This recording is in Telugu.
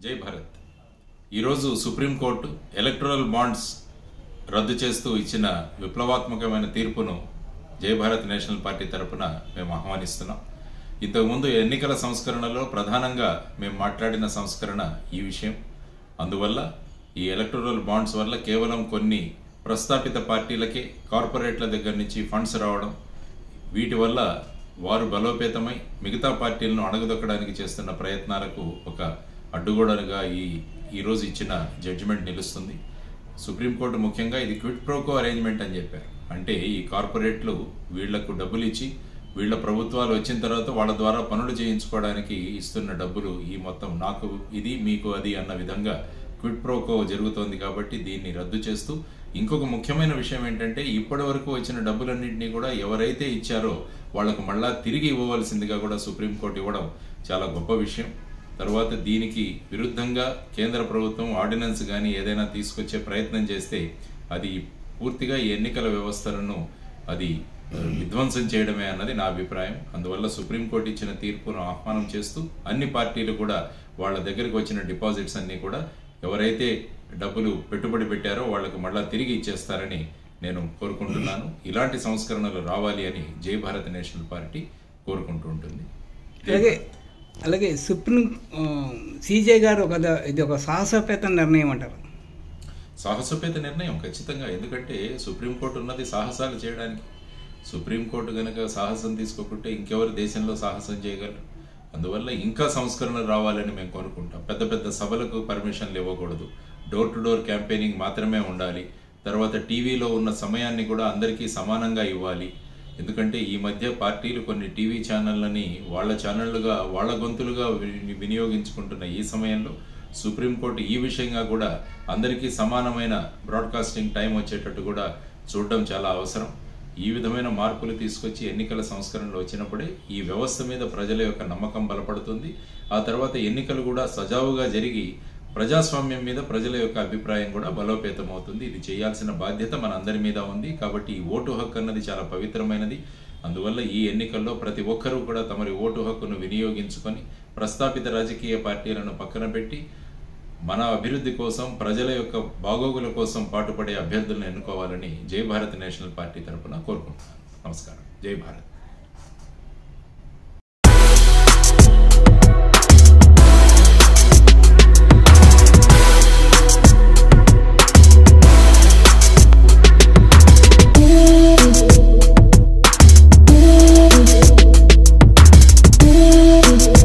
జై భారత్ ఈరోజు సుప్రీంకోర్టు ఎలక్టరల్ బాండ్స్ రద్దు చేస్తూ ఇచ్చిన విప్లవాత్మకమైన తీర్పును జై భారత్ నేషనల్ పార్టీ తరపున మేము ఆహ్వానిస్తున్నాం ఇంతకుముందు ఎన్నికల సంస్కరణలో ప్రధానంగా మేము మాట్లాడిన సంస్కరణ ఈ విషయం అందువల్ల ఈ ఎలక్టరల్ బాండ్స్ వల్ల కేవలం కొన్ని ప్రస్థాపిత పార్టీలకే కార్పొరేట్ల దగ్గర నుంచి ఫండ్స్ రావడం వీటి వల్ల వారు బలోపేతమై మిగతా పార్టీలను అణగదొక్కడానికి చేస్తున్న ప్రయత్నాలకు ఒక అడ్డుగోడలుగా ఈ ఈరోజు ఇచ్చిన జడ్జిమెంట్ నిలుస్తుంది సుప్రీంకోర్టు ముఖ్యంగా ఇది క్విట్ ప్రోకో అరేంజ్మెంట్ అని చెప్పారు అంటే ఈ కార్పొరేట్లు వీళ్లకు డబ్బులు ఇచ్చి వీళ్ళ ప్రభుత్వాలు వచ్చిన తర్వాత వాళ్ళ ద్వారా పనులు చేయించుకోవడానికి ఇస్తున్న డబ్బులు ఈ మొత్తం నాకు ఇది మీకు అది అన్న విధంగా క్విట్ ప్రోకో జరుగుతోంది కాబట్టి దీన్ని రద్దు చేస్తూ ఇంకొక ముఖ్యమైన విషయం ఏంటంటే ఇప్పటి వరకు వచ్చిన డబ్బులన్నింటినీ కూడా ఎవరైతే ఇచ్చారో వాళ్లకు మళ్ళా తిరిగి ఇవ్వవలసిందిగా కూడా సుప్రీంకోర్టు ఇవ్వడం చాలా గొప్ప విషయం తర్వాత దీనికి విరుద్ధంగా కేంద్ర ప్రభుత్వం ఆర్డినెన్స్ కానీ ఏదైనా తీసుకొచ్చే ప్రయత్నం చేస్తే అది పూర్తిగా ఈ ఎన్నికల వ్యవస్థలను అది విధ్వంసం చేయడమే అన్నది నా అభిప్రాయం అందువల్ల సుప్రీంకోర్టు ఇచ్చిన తీర్పును ఆహ్వానం చేస్తూ అన్ని పార్టీలు కూడా వాళ్ళ దగ్గరికి వచ్చిన డిపాజిట్స్ అన్ని కూడా ఎవరైతే డబ్బులు పెట్టుబడి పెట్టారో వాళ్ళకు మళ్ళా తిరిగి ఇచ్చేస్తారని నేను కోరుకుంటున్నాను ఇలాంటి సంస్కరణలు రావాలి అని జై భారత్ నేషనల్ పార్టీ కోరుకుంటూ ఉంటుంది అలాగే అలాగే సుప్రీం సీజే గారు ఒక ద- ఇది ఒక సాహసోపేత నిర్ణయం అంటారు సాహసోపేత నిర్ణయం ఖచ్చితంగా ఎందుకంటే సుప్రీంకోర్టు ఉన్నది సాహసాలు చేయడానికి సుప్రీంకోర్టు గనక సాహసం తీసుకోకుంటే ఇంకెవరు దేశంలో సాహసం చేయగలరు అందువల్ల ఇంకా సంస్కరణలు రావాలని మేము కొనుక్కుంటాం పెద్ద పెద్ద సభలకు పర్మిషన్లు ఇవ్వకూడదు డోర్ టు డోర్ క్యాంపెయినింగ్ మాత్రమే ఉండాలి తర్వాత టీవీలో ఉన్న సమయాన్ని కూడా అందరికీ సమానంగా ఇవ్వాలి ఎందుకంటే ఈ మధ్య పార్టీలు కొన్ని టీవీ ఛానళ్ళని వాళ్ళ ఛానళ్లుగా వాళ్ళ గొంతులుగా విని- వినియోగించుకుంటున్న ఈ సమయంలో సుప్రీంకోర్టు ఈ విషయంగా కూడా అందరికీ సమానమైన బ్రాడ్కాస్టింగ్ టైం వచ్చేటట్టు కూడా చూడడం చాలా అవసరం ఈ విధమైన మార్పులు తీసుకొచ్చి ఎన్నికల సంస్కరణలు వచ్చినప్పుడే ఈ వ్యవస్థ మీద ప్రజల యొక్క నమ్మకం బలపడుతుంది ఆ తర్వాత ఎన్నికలు కూడా సజావుగా జరిగి ప్రజాస్వామ్యం మీద ప్రజల యొక్క అభిప్రాయం కూడా బలోపేతం అవుతుంది ఇది చేయాల్సిన బాధ్యత మన అందరి మీద ఉంది కాబట్టి ఈ ఓటు హక్కు అన్నది చాలా పవిత్రమైనది అందువల్ల ఈ ఎన్నికల్లో ప్రతి ఒక్కరూ కూడా తమరి ఓటు హక్కును వినియోగించుకొని ప్రస్థాపిత రాజకీయ పార్టీలను పక్కన పెట్టి మన అభివృద్ధి కోసం ప్రజల యొక్క బాగోగుల కోసం పాటుపడే అభ్యర్థులను ఎన్నుకోవాలని జై భారత్ నేషనల్ పార్టీ తరపున కోరుకుంటున్నాను నమస్కారం జై భారత్